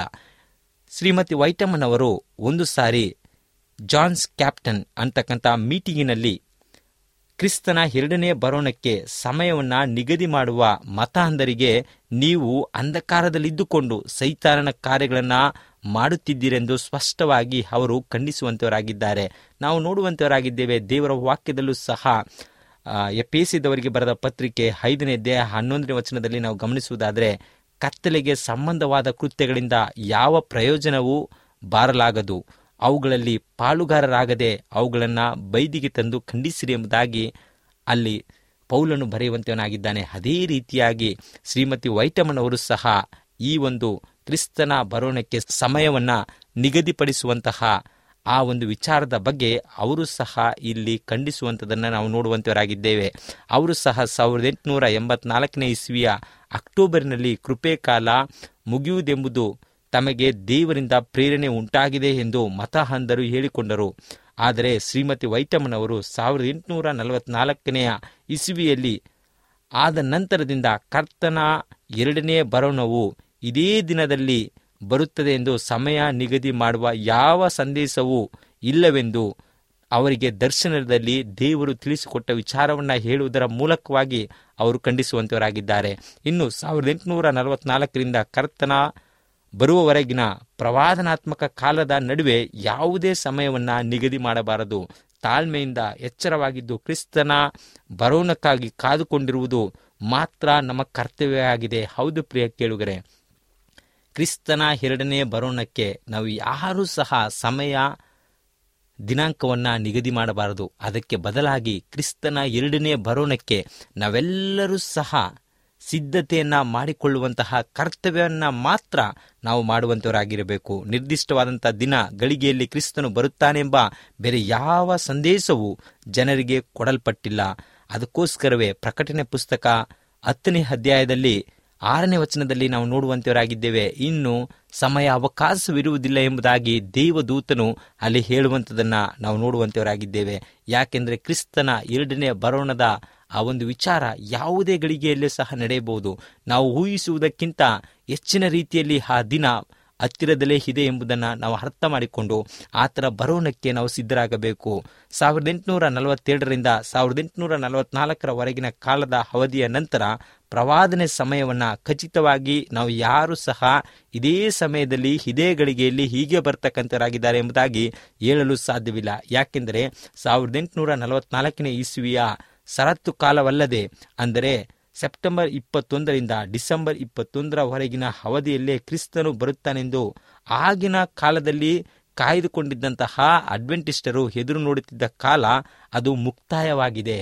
ಶ್ರೀಮತಿ ವೈಟಮನ್ ಅವರು ಒಂದು ಸಾರಿ ಜಾನ್ಸ್ ಕ್ಯಾಪ್ಟನ್ ಅಂತಕ್ಕಂಥ ಮೀಟಿಂಗಿನಲ್ಲಿ ಕ್ರಿಸ್ತನ ಎರಡನೇ ಬರೋಣಕ್ಕೆ ಸಮಯವನ್ನ ನಿಗದಿ ಮಾಡುವ ಮತ ಅಂಧರಿಗೆ ನೀವು ಅಂಧಕಾರದಲ್ಲಿದ್ದುಕೊಂಡು ಸೈತಾನನ ಕಾರ್ಯಗಳನ್ನು ಮಾಡುತ್ತಿದ್ದೀರೆಂದು ಸ್ಪಷ್ಟವಾಗಿ ಅವರು ಖಂಡಿಸುವಂತವರಾಗಿದ್ದಾರೆ ನಾವು ನೋಡುವಂತವರಾಗಿದ್ದೇವೆ ದೇವರ ವಾಕ್ಯದಲ್ಲೂ ಸಹ ಎಪೇಸಿದವರಿಗೆ ಬರೆದ ಪತ್ರಿಕೆ ಐದನೇ ಅಧ್ಯಾಯ ಹನ್ನೊಂದನೇ ವಚನದಲ್ಲಿ ನಾವು ಗಮನಿಸುವುದಾದರೆ ಕತ್ತಲೆಗೆ ಸಂಬಂಧವಾದ ಕೃತ್ಯಗಳಿಂದ ಯಾವ ಪ್ರಯೋಜನವೂ ಬಾರಲಾಗದು ಅವುಗಳಲ್ಲಿ ಪಾಲುಗಾರರಾಗದೆ ಅವುಗಳನ್ನು ಬೈದಿಗೆ ತಂದು ಖಂಡಿಸಿರಿ ಎಂಬುದಾಗಿ ಅಲ್ಲಿ ಪೌಲನು ಬರೆಯುವಂತವನಾಗಿದ್ದಾನೆ ಅದೇ ರೀತಿಯಾಗಿ ಶ್ರೀಮತಿ ವೈಟಮನ್ ಅವರು ಸಹ ಈ ಒಂದು ಕ್ರಿಸ್ತನ ಬರೋಣಕ್ಕೆ ಸಮಯವನ್ನ ನಿಗದಿಪಡಿಸುವಂತಹ ಆ ಒಂದು ವಿಚಾರದ ಬಗ್ಗೆ ಅವರು ಸಹ ಇಲ್ಲಿ ಖಂಡಿಸುವಂಥದ್ದನ್ನು ನಾವು ನೋಡುವಂತವರಾಗಿದ್ದೇವೆ ಅವರು ಸಹ ಸಾವಿರದ ಎಂಟುನೂರ ಎಂಬತ್ನಾಲ್ಕನೇ ಇಸ್ವಿಯ ಅಕ್ಟೋಬರ್ನಲ್ಲಿ ಕೃಪೆ ಕಾಲ ಮುಗಿಯುವುದೆಂಬುದು ತಮಗೆ ದೇವರಿಂದ ಪ್ರೇರಣೆ ಉಂಟಾಗಿದೆ ಎಂದು ಮತ ಅಂದರು ಹೇಳಿಕೊಂಡರು ಆದರೆ ಶ್ರೀಮತಿ ವೈಟಮ್ಮನವರು ಸಾವಿರದ ಎಂಟುನೂರ ನಲವತ್ನಾಲ್ಕನೆಯ ಇಸುವಿಯಲ್ಲಿ ಆದ ನಂತರದಿಂದ ಕರ್ತನ ಎರಡನೇ ಬರೋಣವು ಇದೇ ದಿನದಲ್ಲಿ ಬರುತ್ತದೆ ಎಂದು ಸಮಯ ನಿಗದಿ ಮಾಡುವ ಯಾವ ಸಂದೇಶವೂ ಇಲ್ಲವೆಂದು ಅವರಿಗೆ ದರ್ಶನದಲ್ಲಿ ದೇವರು ತಿಳಿಸಿಕೊಟ್ಟ ವಿಚಾರವನ್ನು ಹೇಳುವುದರ ಮೂಲಕವಾಗಿ ಅವರು ಖಂಡಿಸುವಂತವರಾಗಿದ್ದಾರೆ ಇನ್ನು ಸಾವಿರದ ಎಂಟುನೂರ ನಲವತ್ನಾಲ್ಕರಿಂದ ಕರ್ತನ ಬರುವವರೆಗಿನ ಪ್ರವಾದನಾತ್ಮಕ ಕಾಲದ ನಡುವೆ ಯಾವುದೇ ಸಮಯವನ್ನ ನಿಗದಿ ಮಾಡಬಾರದು ತಾಳ್ಮೆಯಿಂದ ಎಚ್ಚರವಾಗಿದ್ದು ಕ್ರಿಸ್ತನ ಬರೋಣಕ್ಕಾಗಿ ಕಾದುಕೊಂಡಿರುವುದು ಮಾತ್ರ ನಮ್ಮ ಕರ್ತವ್ಯ ಆಗಿದೆ ಹೌದು ಪ್ರಿಯ ಕೇಳುಗರೆ ಕ್ರಿಸ್ತನ ಎರಡನೇ ಬರೋಣಕ್ಕೆ ನಾವು ಯಾರೂ ಸಹ ಸಮಯ ದಿನಾಂಕವನ್ನು ನಿಗದಿ ಮಾಡಬಾರದು ಅದಕ್ಕೆ ಬದಲಾಗಿ ಕ್ರಿಸ್ತನ ಎರಡನೇ ಬರೋಣಕ್ಕೆ ನಾವೆಲ್ಲರೂ ಸಹ ಸಿದ್ಧತೆಯನ್ನ ಮಾಡಿಕೊಳ್ಳುವಂತಹ ಕರ್ತವ್ಯವನ್ನ ಮಾತ್ರ ನಾವು ಮಾಡುವಂತವರಾಗಿರಬೇಕು ನಿರ್ದಿಷ್ಟವಾದಂತಹ ದಿನ ಗಳಿಗೆಯಲ್ಲಿ ಕ್ರಿಸ್ತನು ಬರುತ್ತಾನೆಂಬ ಬೇರೆ ಯಾವ ಸಂದೇಶವೂ ಜನರಿಗೆ ಕೊಡಲ್ಪಟ್ಟಿಲ್ಲ ಅದಕ್ಕೋಸ್ಕರವೇ ಪ್ರಕಟಣೆ ಪುಸ್ತಕ ಹತ್ತನೇ ಅಧ್ಯಾಯದಲ್ಲಿ ಆರನೇ ವಚನದಲ್ಲಿ ನಾವು ನೋಡುವಂತವರಾಗಿದ್ದೇವೆ ಇನ್ನು ಸಮಯ ಅವಕಾಶವಿರುವುದಿಲ್ಲ ಎಂಬುದಾಗಿ ದೇವದೂತನು ಅಲ್ಲಿ ಹೇಳುವಂಥದ್ದನ್ನ ನಾವು ನೋಡುವಂತವರಾಗಿದ್ದೇವೆ ಯಾಕೆಂದ್ರೆ ಕ್ರಿಸ್ತನ ಎರಡನೇ ಬರೋಣದ ಆ ಒಂದು ವಿಚಾರ ಯಾವುದೇ ಗಳಿಗೆಯಲ್ಲೂ ಸಹ ನಡೆಯಬಹುದು ನಾವು ಊಹಿಸುವುದಕ್ಕಿಂತ ಹೆಚ್ಚಿನ ರೀತಿಯಲ್ಲಿ ಆ ದಿನ ಹತ್ತಿರದಲ್ಲೇ ಇದೆ ಎಂಬುದನ್ನು ನಾವು ಅರ್ಥ ಮಾಡಿಕೊಂಡು ಆತರ ಬರೋಣಕ್ಕೆ ನಾವು ಸಿದ್ಧರಾಗಬೇಕು ಸಾವಿರದ ಎಂಟುನೂರ ನಲವತ್ತೆರಡರಿಂದ ಸಾವಿರದ ಎಂಟುನೂರ ನಲವತ್ನಾಲ್ಕರವರೆಗಿನ ಕಾಲದ ಅವಧಿಯ ನಂತರ ಪ್ರವಾದನೆ ಸಮಯವನ್ನ ಖಚಿತವಾಗಿ ನಾವು ಯಾರು ಸಹ ಇದೇ ಸಮಯದಲ್ಲಿ ಇದೇ ಗಳಿಗೆಯಲ್ಲಿ ಹೀಗೆ ಬರ್ತಕ್ಕಂಥವರಾಗಿದ್ದಾರೆ ಎಂಬುದಾಗಿ ಹೇಳಲು ಸಾಧ್ಯವಿಲ್ಲ ಯಾಕೆಂದರೆ ಸಾವಿರದ ಎಂಟುನೂರ ನಲವತ್ನಾಲ್ಕನೇ ಇಸ್ವಿಯ ಸರತ್ತು ಕಾಲವಲ್ಲದೆ ಅಂದರೆ ಸೆಪ್ಟೆಂಬರ್ ಇಪ್ಪತ್ತೊಂದರಿಂದ ಡಿಸೆಂಬರ್ ಇಪ್ಪತ್ತೊಂದರವರೆಗಿನ ಅವಧಿಯಲ್ಲೇ ಕ್ರಿಸ್ತನು ಬರುತ್ತಾನೆಂದು ಆಗಿನ ಕಾಲದಲ್ಲಿ ಕಾಯ್ದುಕೊಂಡಿದ್ದಂತಹ ಅಡ್ವೆಂಟಿಸ್ಟರು ಎದುರು ನೋಡುತ್ತಿದ್ದ ಕಾಲ ಅದು ಮುಕ್ತಾಯವಾಗಿದೆ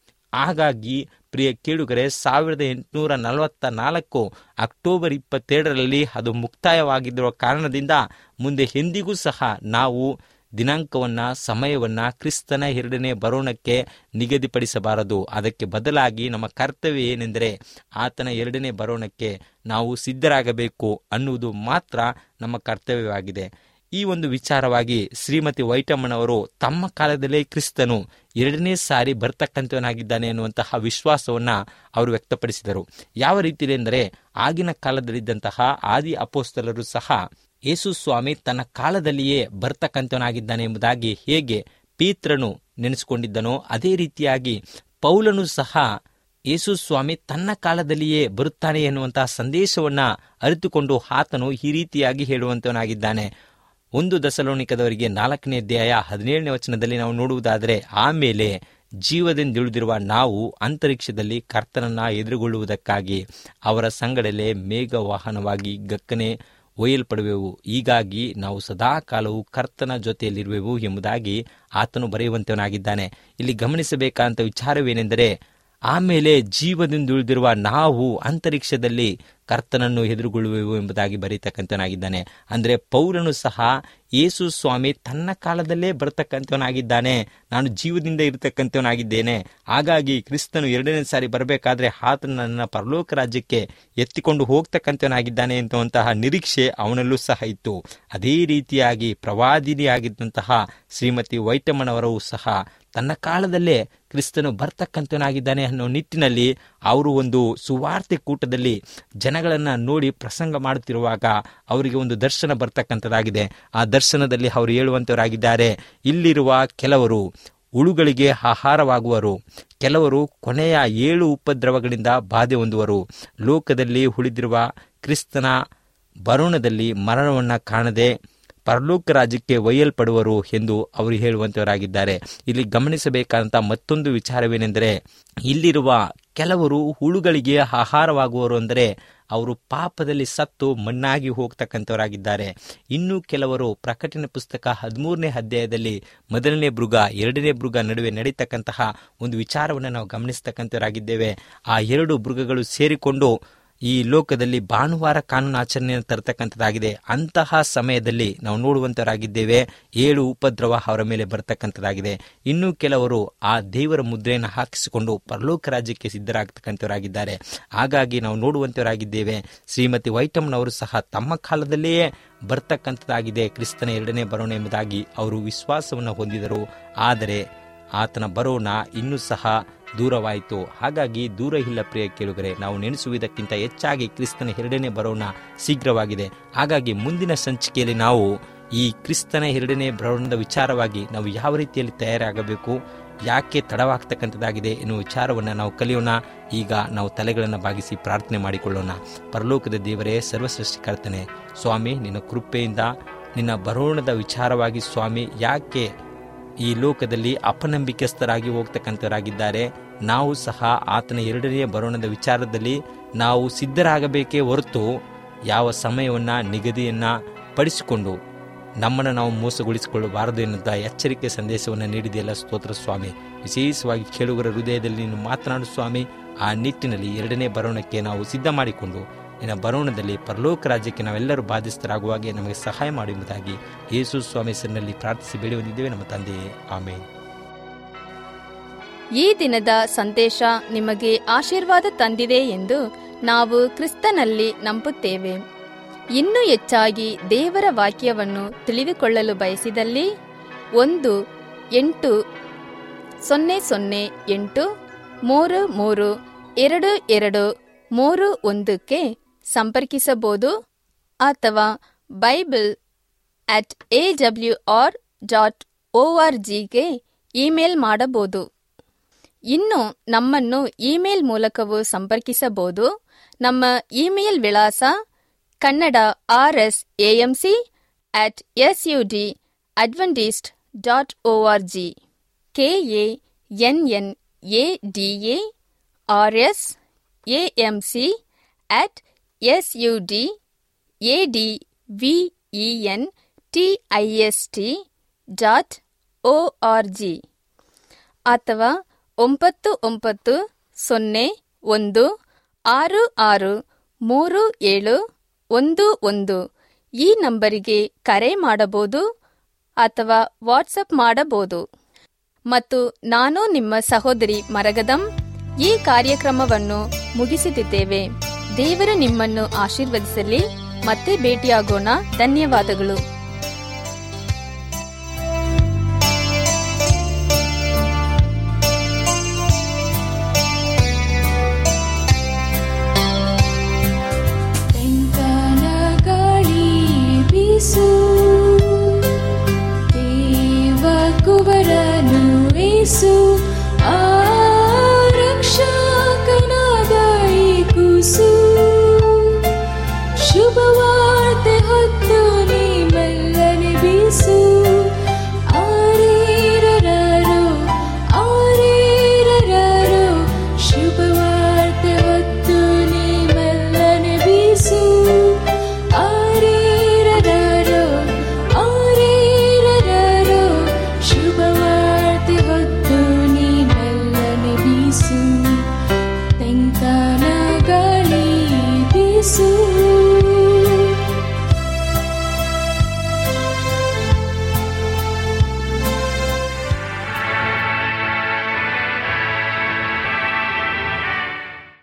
ಹಾಗಾಗಿ ಪ್ರಿಯ ಕೇಳುಗರೆ ಸಾವಿರದ ಎಂಟುನೂರ ನಲವತ್ತ ನಾಲ್ಕು ಅಕ್ಟೋಬರ್ ಇಪ್ಪತ್ತೆರಡರಲ್ಲಿ ಅದು ಮುಕ್ತಾಯವಾಗಿರುವ ಕಾರಣದಿಂದ ಮುಂದೆ ಎಂದಿಗೂ ಸಹ ನಾವು ದಿನಾಂಕವನ್ನ ಸಮಯವನ್ನ ಕ್ರಿಸ್ತನ ಎರಡನೇ ಬರೋಣಕ್ಕೆ ನಿಗದಿಪಡಿಸಬಾರದು ಅದಕ್ಕೆ ಬದಲಾಗಿ ನಮ್ಮ ಕರ್ತವ್ಯ ಏನೆಂದರೆ ಆತನ ಎರಡನೇ ಬರೋಣಕ್ಕೆ ನಾವು ಸಿದ್ಧರಾಗಬೇಕು ಅನ್ನುವುದು ಮಾತ್ರ ನಮ್ಮ ಕರ್ತವ್ಯವಾಗಿದೆ ಈ ಒಂದು ವಿಚಾರವಾಗಿ ಶ್ರೀಮತಿ ವೈಟಮ್ಮನವರು ತಮ್ಮ ಕಾಲದಲ್ಲೇ ಕ್ರಿಸ್ತನು ಎರಡನೇ ಸಾರಿ ಬರ್ತಕ್ಕಂಥವನಾಗಿದ್ದಾನೆ ಅನ್ನುವಂತಹ ವಿಶ್ವಾಸವನ್ನ ಅವರು ವ್ಯಕ್ತಪಡಿಸಿದರು ಯಾವ ರೀತಿಯಲ್ಲಿ ಎಂದರೆ ಆಗಿನ ಕಾಲದಲ್ಲಿದ್ದಂತಹ ಆದಿ ಅಪೋಸ್ತಲರು ಸಹ ಯೇಸು ಸ್ವಾಮಿ ತನ್ನ ಕಾಲದಲ್ಲಿಯೇ ಬರ್ತಕ್ಕಂಥವನಾಗಿದ್ದಾನೆ ಎಂಬುದಾಗಿ ಹೇಗೆ ಪೀತ್ರನು ನೆನೆಸಿಕೊಂಡಿದ್ದನೋ ಅದೇ ರೀತಿಯಾಗಿ ಪೌಲನು ಸಹ ಯೇಸು ಸ್ವಾಮಿ ತನ್ನ ಕಾಲದಲ್ಲಿಯೇ ಬರುತ್ತಾನೆ ಎನ್ನುವಂತಹ ಸಂದೇಶವನ್ನ ಅರಿತುಕೊಂಡು ಆತನು ಈ ರೀತಿಯಾಗಿ ಹೇಳುವಂತವನಾಗಿದ್ದಾನೆ ಒಂದು ದಸಲೋಣಿಕದವರಿಗೆ ನಾಲ್ಕನೇ ಅಧ್ಯಾಯ ಹದಿನೇಳನೇ ವಚನದಲ್ಲಿ ನಾವು ನೋಡುವುದಾದರೆ ಆಮೇಲೆ ಜೀವದಿಂದುಳಿದಿರುವ ನಾವು ಅಂತರಿಕ್ಷದಲ್ಲಿ ಕರ್ತನನ್ನ ಎದುರುಗೊಳ್ಳುವುದಕ್ಕಾಗಿ ಅವರ ಸಂಗಡಲೇ ಮೇಘ ವಾಹನವಾಗಿ ಗಕ್ಕನೆ ಒಯ್ಯಲ್ಪಡುವೆವು ಹೀಗಾಗಿ ನಾವು ಸದಾ ಕಾಲವು ಕರ್ತನ ಜೊತೆಯಲ್ಲಿರುವೆವು ಎಂಬುದಾಗಿ ಆತನು ಬರೆಯುವಂತವನಾಗಿದ್ದಾನೆ ಇಲ್ಲಿ ಗಮನಿಸಬೇಕಾದಂಥ ವಿಚಾರವೇನೆಂದರೆ ಆಮೇಲೆ ಜೀವದಿಂದುಳಿದಿರುವ ನಾವು ಅಂತರಿಕ್ಷದಲ್ಲಿ ಕರ್ತನನ್ನು ಎದುರುಗೊಳ್ಳುವೆವು ಎಂಬುದಾಗಿ ಬರೀತಕ್ಕಂಥವನಾಗಿದ್ದಾನೆ ಅಂದರೆ ಪೌರನು ಸಹ ಯೇಸು ಸ್ವಾಮಿ ತನ್ನ ಕಾಲದಲ್ಲೇ ಬರತಕ್ಕಂಥವನಾಗಿದ್ದಾನೆ ನಾನು ಜೀವದಿಂದ ಇರತಕ್ಕಂಥವನಾಗಿದ್ದೇನೆ ಹಾಗಾಗಿ ಕ್ರಿಸ್ತನು ಎರಡನೇ ಸಾರಿ ಬರಬೇಕಾದ್ರೆ ಆತನ ನನ್ನ ಪರಲೋಕ ರಾಜ್ಯಕ್ಕೆ ಎತ್ತಿಕೊಂಡು ಹೋಗ್ತಕ್ಕಂಥವನಾಗಿದ್ದಾನೆ ಎನ್ನುವಂತಹ ನಿರೀಕ್ಷೆ ಅವನಲ್ಲೂ ಸಹ ಇತ್ತು ಅದೇ ರೀತಿಯಾಗಿ ಪ್ರವಾದಿನಿಯಾಗಿದ್ದಂತಹ ಶ್ರೀಮತಿ ವೈಟಮ್ಮನವರೂ ಸಹ ತನ್ನ ಕಾಲದಲ್ಲೇ ಕ್ರಿಸ್ತನು ಬರ್ತಕ್ಕಂಥವನಾಗಿದ್ದಾನೆ ಅನ್ನೋ ನಿಟ್ಟಿನಲ್ಲಿ ಅವರು ಒಂದು ಸುವಾರ್ತೆ ಕೂಟದಲ್ಲಿ ಜನಗಳನ್ನ ನೋಡಿ ಪ್ರಸಂಗ ಮಾಡುತ್ತಿರುವಾಗ ಅವರಿಗೆ ಒಂದು ದರ್ಶನ ಬರ್ತಕ್ಕಂಥದ್ದಾಗಿದೆ ಆ ದರ್ಶನದಲ್ಲಿ ಅವರು ಹೇಳುವಂತವರಾಗಿದ್ದಾರೆ ಇಲ್ಲಿರುವ ಕೆಲವರು ಹುಳುಗಳಿಗೆ ಆಹಾರವಾಗುವರು ಕೆಲವರು ಕೊನೆಯ ಏಳು ಉಪದ್ರವಗಳಿಂದ ಬಾಧೆ ಹೊಂದುವರು ಲೋಕದಲ್ಲಿ ಉಳಿದಿರುವ ಕ್ರಿಸ್ತನ ಬರೋಣದಲ್ಲಿ ಮರಣವನ್ನ ಕಾಣದೆ ಪರಲೋಕ ರಾಜ್ಯಕ್ಕೆ ಒಯ್ಯಲ್ಪಡುವರು ಎಂದು ಅವರು ಹೇಳುವಂತವರಾಗಿದ್ದಾರೆ ಇಲ್ಲಿ ಗಮನಿಸಬೇಕಾದಂಥ ಮತ್ತೊಂದು ವಿಚಾರವೇನೆಂದರೆ ಇಲ್ಲಿರುವ ಕೆಲವರು ಹುಳುಗಳಿಗೆ ಆಹಾರವಾಗುವರು ಅಂದರೆ ಅವರು ಪಾಪದಲ್ಲಿ ಸತ್ತು ಮಣ್ಣಾಗಿ ಹೋಗ್ತಕ್ಕಂಥವರಾಗಿದ್ದಾರೆ ಇನ್ನು ಕೆಲವರು ಪ್ರಕಟಣೆ ಪುಸ್ತಕ ಹದಿಮೂರನೇ ಅಧ್ಯಾಯದಲ್ಲಿ ಮೊದಲನೇ ಮೃಗ ಎರಡನೇ ಮೃಗ ನಡುವೆ ನಡೀತಕ್ಕಂತಹ ಒಂದು ವಿಚಾರವನ್ನು ನಾವು ಗಮನಿಸ್ತಕ್ಕಂಥವರಾಗಿದ್ದೇವೆ ಆ ಎರಡು ಮೃಗಗಳು ಸೇರಿಕೊಂಡು ಈ ಲೋಕದಲ್ಲಿ ಭಾನುವಾರ ಕಾನೂನು ಆಚರಣೆಯನ್ನು ತರತಕ್ಕಂಥದ್ದಾಗಿದೆ ಅಂತಹ ಸಮಯದಲ್ಲಿ ನಾವು ನೋಡುವಂತವರಾಗಿದ್ದೇವೆ ಏಳು ಉಪದ್ರವ ಅವರ ಮೇಲೆ ಬರ್ತಕ್ಕಂಥದ್ದಾಗಿದೆ ಇನ್ನು ಕೆಲವರು ಆ ದೇವರ ಮುದ್ರೆಯನ್ನು ಹಾಕಿಸಿಕೊಂಡು ಪರಲೋಕ ರಾಜ್ಯಕ್ಕೆ ಸಿದ್ಧರಾಗತಕ್ಕಂಥವರಾಗಿದ್ದಾರೆ ಹಾಗಾಗಿ ನಾವು ನೋಡುವಂತವರಾಗಿದ್ದೇವೆ ಶ್ರೀಮತಿ ವೈಟಮ್ನವರು ಸಹ ತಮ್ಮ ಕಾಲದಲ್ಲಿಯೇ ಬರ್ತಕ್ಕಂಥದ್ದಾಗಿದೆ ಕ್ರಿಸ್ತನ ಎರಡನೇ ಬರೋಣ ಎಂಬುದಾಗಿ ಅವರು ವಿಶ್ವಾಸವನ್ನು ಹೊಂದಿದರು ಆದರೆ ಆತನ ಬರೋಣ ಇನ್ನೂ ಸಹ ದೂರವಾಯಿತು ಹಾಗಾಗಿ ದೂರ ಇಲ್ಲ ಪ್ರಿಯ ಕೇಳುಗರೆ ನಾವು ನೆನೆಸುವುದಕ್ಕಿಂತ ಹೆಚ್ಚಾಗಿ ಕ್ರಿಸ್ತನ ಎರಡನೇ ಬರೋಣ ಶೀಘ್ರವಾಗಿದೆ ಹಾಗಾಗಿ ಮುಂದಿನ ಸಂಚಿಕೆಯಲ್ಲಿ ನಾವು ಈ ಕ್ರಿಸ್ತನ ಎರಡನೇ ಬರೋಣದ ವಿಚಾರವಾಗಿ ನಾವು ಯಾವ ರೀತಿಯಲ್ಲಿ ತಯಾರಾಗಬೇಕು ಯಾಕೆ ತಡವಾಗ್ತಕ್ಕಂಥದ್ದಾಗಿದೆ ಎನ್ನುವ ವಿಚಾರವನ್ನು ನಾವು ಕಲಿಯೋಣ ಈಗ ನಾವು ತಲೆಗಳನ್ನು ಬಾಗಿಸಿ ಪ್ರಾರ್ಥನೆ ಮಾಡಿಕೊಳ್ಳೋಣ ಪರಲೋಕದ ದೇವರೇ ಸರ್ವಸೃಷ್ಟಿಕರ್ತನೆ ಸ್ವಾಮಿ ನಿನ್ನ ಕೃಪೆಯಿಂದ ನಿನ್ನ ಬರೋಣದ ವಿಚಾರವಾಗಿ ಸ್ವಾಮಿ ಯಾಕೆ ಈ ಲೋಕದಲ್ಲಿ ಅಪನಂಬಿಕಸ್ಥರಾಗಿ ಹೋಗ್ತಕ್ಕಂಥವರಾಗಿದ್ದಾರೆ ನಾವು ಸಹ ಆತನ ಎರಡನೆಯ ಬರೋಣದ ವಿಚಾರದಲ್ಲಿ ನಾವು ಸಿದ್ಧರಾಗಬೇಕೇ ಹೊರತು ಯಾವ ಸಮಯವನ್ನ ನಿಗದಿಯನ್ನ ಪಡಿಸಿಕೊಂಡು ನಮ್ಮನ್ನು ನಾವು ಮೋಸಗೊಳಿಸಿಕೊಳ್ಳಬಾರದು ಎನ್ನುವಂಥ ಎಚ್ಚರಿಕೆ ಸಂದೇಶವನ್ನು ನೀಡಿದೆಯಲ್ಲ ಸ್ತೋತ್ರ ಸ್ವಾಮಿ ವಿಶೇಷವಾಗಿ ಕೇಳುಗರ ಹೃದಯದಲ್ಲಿ ನೀನು ಮಾತನಾಡು ಸ್ವಾಮಿ ಆ ನಿಟ್ಟಿನಲ್ಲಿ ಎರಡನೇ ಬರೋಣಕ್ಕೆ ನಾವು ಸಿದ್ಧ ಮಾಡಿಕೊಂಡು ನಿನ್ನ ಬರೋಣದಲ್ಲಿ ಪರಲೋಕ ರಾಜ್ಯಕ್ಕೆ ನಾವೆಲ್ಲರೂ ಬಾಧಿಸ್ತರಾಗುವಾಗೆ ನಮಗೆ ಸಹಾಯ ಮಾಡಿ ಎಂಬುದಾಗಿ ಯೇಸು ಸ್ವಾಮಿ ಹೆಸರಿನಲ್ಲಿ ಪ್ರಾರ್ಥಿಸಿ ಬೇಡಿ ಹೊಂದಿದ್ದೇವೆ ನಮ್ಮ ತಂದೆಯೇ ಆಮೇಲೆ ಈ ದಿನದ ಸಂದೇಶ ನಿಮಗೆ ಆಶೀರ್ವಾದ ತಂದಿದೆ ಎಂದು ನಾವು ಕ್ರಿಸ್ತನಲ್ಲಿ ನಂಬುತ್ತೇವೆ ಇನ್ನೂ ಹೆಚ್ಚಾಗಿ ದೇವರ ವಾಕ್ಯವನ್ನು ತಿಳಿದುಕೊಳ್ಳಲು ಬಯಸಿದಲ್ಲಿ ಒಂದು ಎಂಟು ಸೊನ್ನೆ ಸೊನ್ನೆ ಎಂಟು ಮೂರು ಮೂರು ಎರಡು ಎರಡು ಮೂರು ಒಂದಕ್ಕೆ ಸಂಪರ್ಕಿಸಬಹುದು ಅಥವಾ Bible at A W R dot O R ಜಿಗೆ ಇಮೇಲ್ ಮಾಡಬಹುದು ಇನ್ನು ನಮ್ಮನ್ನು ಇಮೇಲ್ ಮೂಲಕವೂ ಸಂಪರ್ಕಿಸಬಹುದು ನಮ್ಮ ಇಮೇಲ್ ವಿಳಾಸ Kannada R S A M C at S U D Adventist dot O R G K A N N A D A R S A M C at S U D A D V E N T I S T dot O R G ಅಥವಾ ಒಂಬತ್ತು ಒಂಬತ್ತು ಸೊನ್ನೆ ಒಂದು ಆರು ಆರು ಮೂರು ಏಳು ಒಂದು ಒಂದು ಈ ನಂಬರಿಗೆ ಕರೆ ಮಾಡಬಹುದು ಅಥವಾ ವಾಟ್ಸಪ್ ಮಾಡಬಹುದು ಮತ್ತು ನಾನು ನಿಮ್ಮ ಸಹೋದರಿ ಮರಗದಂ ಈ ಕಾರ್ಯಕ್ರಮವನ್ನು ಮುಗಿಸುತ್ತಿದ್ದೇವೆ ದೇವರು ನಿಮ್ಮನ್ನು ಆಶೀರ್ವದಿಸಲಿ ಮತ್ತೆ ಭೇಟಿಯಾಗೋಣ ಧನ್ಯವಾದಗಳು